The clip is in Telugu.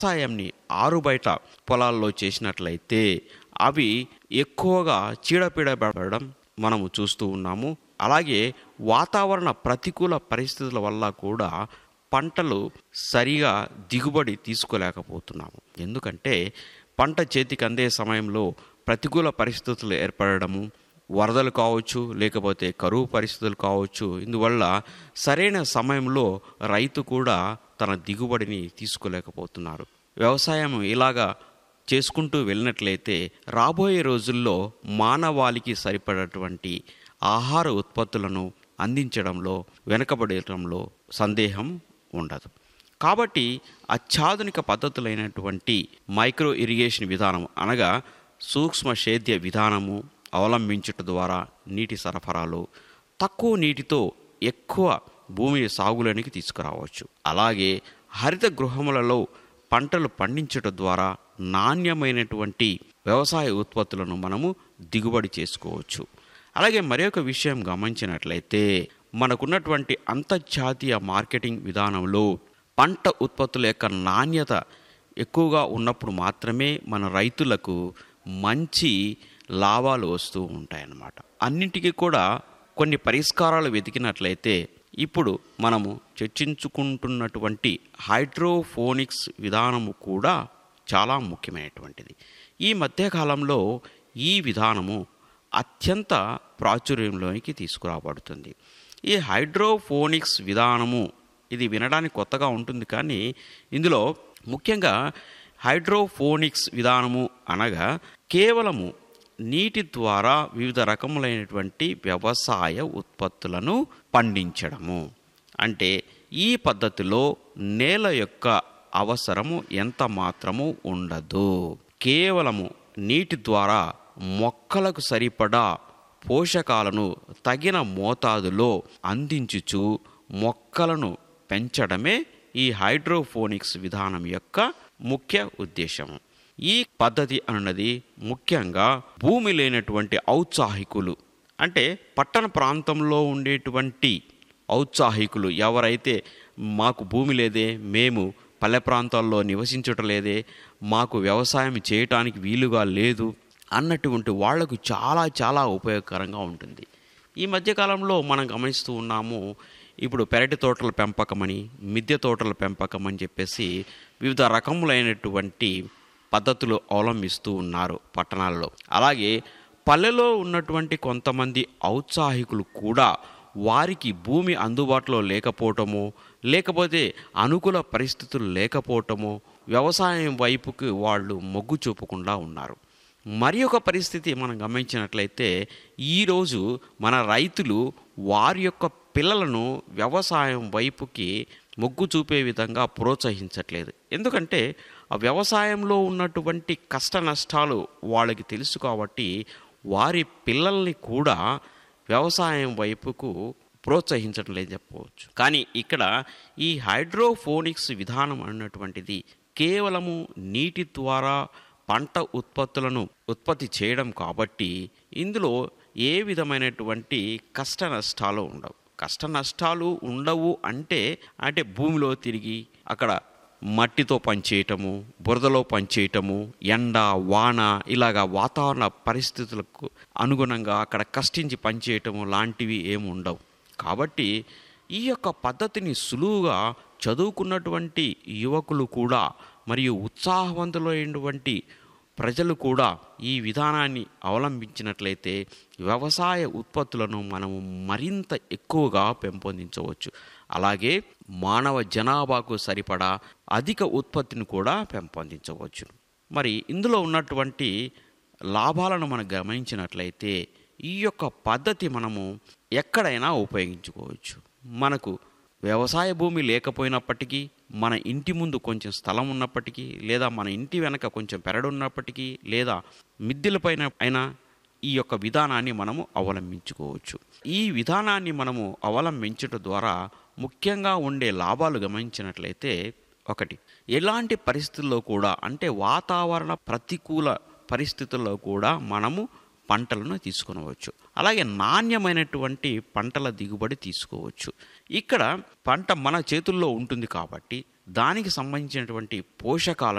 వ్యవసాయంని ఆరుబయట పొలాల్లో చేసినట్లయితే అవి ఎక్కువగా చీడపీడబడడం మనము చూస్తూ ఉన్నాము అలాగే వాతావరణ ప్రతికూల పరిస్థితుల వల్ల కూడా పంటలు సరిగా దిగుబడి తీసుకోలేకపోతున్నాము ఎందుకంటే పంట చేతికి అందే సమయంలో ప్రతికూల పరిస్థితులు ఏర్పడము వరదలు కావచ్చు లేకపోతే కరువు పరిస్థితులు కావచ్చు ఇందువల్ల సరైన సమయంలో రైతు కూడా తన దిగుబడిని తీసుకోలేకపోతున్నారు వ్యవసాయం ఇలాగా చేసుకుంటూ వెళ్ళినట్లయితే రాబోయే రోజుల్లో మానవాళికి సరిపడేటువంటి ఆహార ఉత్పత్తులను అందించడంలో వెనుకబడటంలో సందేహం ఉండదు కాబట్టి అత్యాధునిక పద్ధతులైనటువంటి మైక్రో ఇరిగేషన్ విధానం అనగా సూక్ష్మ సేద్య విధానము అవలంబించుట ద్వారా నీటి సరఫరాలో తక్కువ నీటితో ఎక్కువ భూమిని సాగులోనికి తీసుకురావచ్చు అలాగే హరిత గృహములలో పంటలు పండించడం ద్వారా నాణ్యమైనటువంటి వ్యవసాయ ఉత్పత్తులను మనము దిగుబడి చేసుకోవచ్చు అలాగే మరి ఒక విషయం గమనించినట్లయితే మనకున్నటువంటి అంతర్జాతీయ మార్కెటింగ్ విధానంలో పంట ఉత్పత్తుల యొక్క నాణ్యత ఎక్కువగా ఉన్నప్పుడు మాత్రమే మన రైతులకు మంచి లాభాలు వస్తూ ఉంటాయన్నమాట అన్నింటికీ కూడా కొన్ని పరిష్కారాలు వెతికినట్లయితే ఇప్పుడు మనము చర్చించుకుంటున్నటువంటి హైడ్రోఫోనిక్స్ విధానము కూడా చాలా ముఖ్యమైనటువంటిది ఈ మధ్యకాలంలో ఈ విధానము అత్యంత ప్రాచుర్యంలోనికి తీసుకురాబడుతుంది ఈ హైడ్రోఫోనిక్స్ విధానము ఇది వినడానికి కొత్తగా ఉంటుంది కానీ ఇందులో ముఖ్యంగా హైడ్రోఫోనిక్స్ విధానము అనగా కేవలము నీటి ద్వారా వివిధ రకములైనటువంటి వ్యవసాయ ఉత్పత్తులను పండించడము అంటే ఈ పద్ధతిలో నేల యొక్క అవసరము ఎంత మాత్రము ఉండదు కేవలము నీటి ద్వారా మొక్కలకు సరిపడా పోషకాలను తగిన మోతాదులో అందించుచు మొక్కలను పెంచడమే ఈ హైడ్రోఫోనిక్స్ విధానం యొక్క ముఖ్య ఉద్దేశం ఈ పద్ధతి అన్నది ముఖ్యంగా భూమి లేనటువంటి ఔత్సాహికులు అంటే పట్టణ ప్రాంతంలో ఉండేటువంటి ఔత్సాహికులు ఎవరైతే మాకు భూమి లేదే మేము పల్లె ప్రాంతాల్లో నివసించటం లేదే మాకు వ్యవసాయం చేయటానికి వీలుగా లేదు అన్నటువంటి వాళ్లకు చాలా చాలా ఉపయోగకరంగా ఉంటుంది ఈ మధ్యకాలంలో మనం గమనిస్తూ ఉన్నాము ఇప్పుడు పెరటి తోటల పెంపకమని మిద్దె తోటల పెంపకం అని చెప్పేసి వివిధ రకములైనటువంటి పద్ధతులు అవలంబిస్తూ ఉన్నారు పట్టణాల్లో అలాగే పల్లెలో ఉన్నటువంటి కొంతమంది ఔత్సాహికులు కూడా వారికి భూమి అందుబాటులో లేకపోవటమో లేకపోతే అనుకూల పరిస్థితులు లేకపోవటమో వ్యవసాయం వైపుకి వాళ్ళు మొగ్గు చూపకుండా ఉన్నారు మరి ఒక పరిస్థితి మనం గమనించినట్లయితే ఈరోజు మన రైతులు వారి యొక్క పిల్లలను వ్యవసాయం వైపుకి మొగ్గు చూపే విధంగా ప్రోత్సహించట్లేదు ఎందుకంటే ఆ వ్యవసాయంలో ఉన్నటువంటి కష్ట నష్టాలు వాళ్ళకి తెలుసు కాబట్టి వారి పిల్లల్ని కూడా వ్యవసాయం వైపుకు ప్రోత్సహించడం లేదు చెప్పవచ్చు కానీ ఇక్కడ ఈ హైడ్రోఫోనిక్స్ విధానం అన్నటువంటిది కేవలము నీటి ద్వారా పంట ఉత్పత్తులను ఉత్పత్తి చేయడం కాబట్టి ఇందులో ఏ విధమైనటువంటి కష్ట నష్టాలు ఉండవు కష్ట నష్టాలు ఉండవు అంటే అంటే భూమిలో తిరిగి అక్కడ మట్టితో పనిచేయటము బురదలో పనిచేయటము ఎండ వాన ఇలాగా వాతావరణ పరిస్థితులకు అనుగుణంగా అక్కడ కష్టించి పనిచేయటము లాంటివి ఏమి ఉండవు కాబట్టి ఈ యొక్క పద్ధతిని సులువుగా చదువుకున్నటువంటి యువకులు కూడా మరియు ఉత్సాహవంతులైనటువంటి ప్రజలు కూడా ఈ విధానాన్ని అవలంబించినట్లయితే వ్యవసాయ ఉత్పత్తులను మనము మరింత ఎక్కువగా పెంపొందించవచ్చు అలాగే మానవ జనాభాకు సరిపడా అధిక ఉత్పత్తిని కూడా పెంపొందించవచ్చు మరి ఇందులో ఉన్నటువంటి లాభాలను మనం గమనించినట్లయితే ఈ యొక్క పద్ధతి మనము ఎక్కడైనా ఉపయోగించుకోవచ్చు మనకు వ్యవసాయ భూమి లేకపోయినప్పటికీ మన ఇంటి ముందు కొంచెం స్థలం ఉన్నప్పటికీ లేదా మన ఇంటి వెనక కొంచెం పెరడున్నప్పటికీ లేదా మిద్దెలపైన అయినా ఈ యొక్క విధానాన్ని మనము అవలంబించుకోవచ్చు ఈ విధానాన్ని మనము అవలంబించడం ద్వారా ముఖ్యంగా ఉండే లాభాలు గమనించినట్లయితే ఒకటి ఎలాంటి పరిస్థితుల్లో కూడా అంటే వాతావరణ ప్రతికూల పరిస్థితుల్లో కూడా మనము పంటలను తీసుకొనవచ్చు అలాగే నాణ్యమైనటువంటి పంటల దిగుబడి తీసుకోవచ్చు ఇక్కడ పంట మన చేతుల్లో ఉంటుంది కాబట్టి దానికి సంబంధించినటువంటి పోషకాలను